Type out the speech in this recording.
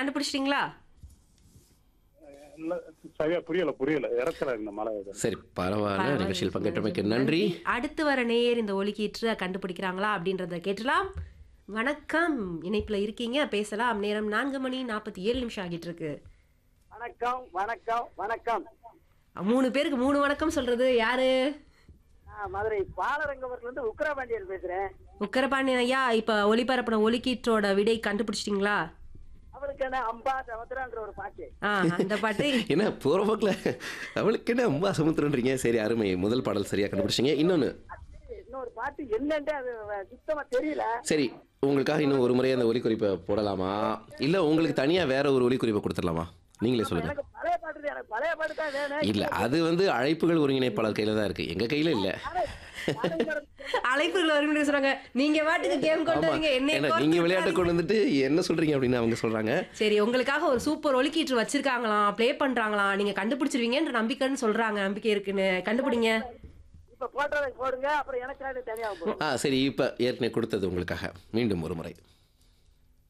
கண்டுபிடிச்சிட்டீங்களா இல்ல, சரியா புரியல புரியல இறக்கல இந்த மழை இது. சரி பரவாயில்ல நிகழ்ச்சியில் பங்கேற்றமைக்கு நன்றி அடுத்து வர நேயர் இந்த ஒலிக்கீற்று கண்டுபிடிக்கிறாங்களா அப்படின்றத கேட்டலாம் வணக்கம் இணைப்புல இருக்கீங்க பேசலாம் நேரம் நான்கு மணி நாற்பத்தி ஏழு நிமிஷம் ஆகிட்டு இருக்கு வணக்கம் வணக்கம் வணக்கம் மூணு பேருக்கு மூணு வணக்கம் சொல்றது யாரு நான் மதுரை பாலரங்கவரத்துல இருந்து உக்கரபாண்டியன் பேசுறேன் உக்கரபாண்டியன் ஐயா இப்ப ஒளிபரப்பின ஒலிக்கீற்றோட விடை கண்டுபிடிச்சிட்டீங்களா அவளுக்கு என்ன அம்பா சமுத்திரன்ற ஒரு பாட்டு ஆ அந்த பாட்டு என்ன போற போக்கில் அவளுக்கு என்ன அம்பா சமுத்திரன்றீங்க சரி அருமை முதல் பாடல் சரியா கண்டுபிடிச்சிங்க இன்னொன்னு இன்னொரு பாட்டு என்னன்ட்டு அது சுத்தமா தெரியல சரி உங்களுக்காக இன்னும் ஒரு முறை அந்த ஒலிக்குறிப்பை போடலாமா இல்ல உங்களுக்கு தனியா வேற ஒரு ஒலிக்குறிப்பை கொடுத்துடலாமா நீங்களே சொல்லுங்க எனக்கு பழைய பாட்டு தான், எனக்கு பழைய பாட்டு தான் வேணும் இல்ல அது வந்து அழைப்புகள் ஒருங்கிணைப்பாளர் கையில தான் இருக்கு எங்க கையில இல்ல அழைப்புகள் வரும்னு சொல்றாங்க நீங்க பாட்டுக்கு கேம் கொண்டு ஆமா வரீங்க ஏன்னா என்ன நீங்க விளையாட்டு கொண்டு வந்துட்டு என்ன சொல்றீங்க அப்படின்னு அவங்க சொல்றாங்க சரி உங்களுக்காக ஒரு சூப்பர் ஒலிக்கீற்று வச்சிருக்காங்களாம் ப்ளே பண்றாங்களாம் நீங்க கண்டுபிடிச்சிருவீங்கன்ற நம்பிக்கைன்னு சொல்றாங்க நம்பிக்கை இருக்குன்னு கண்டுபிடிங்க இப்ப போட்டதை போடுங்க அப்புறம் எனக்கு தனியா போடுங்க ஆ சரி இப்ப ஏற்கனவே கொடுத்தது உங்களுக்காக மீண்டும் ஒரு முறை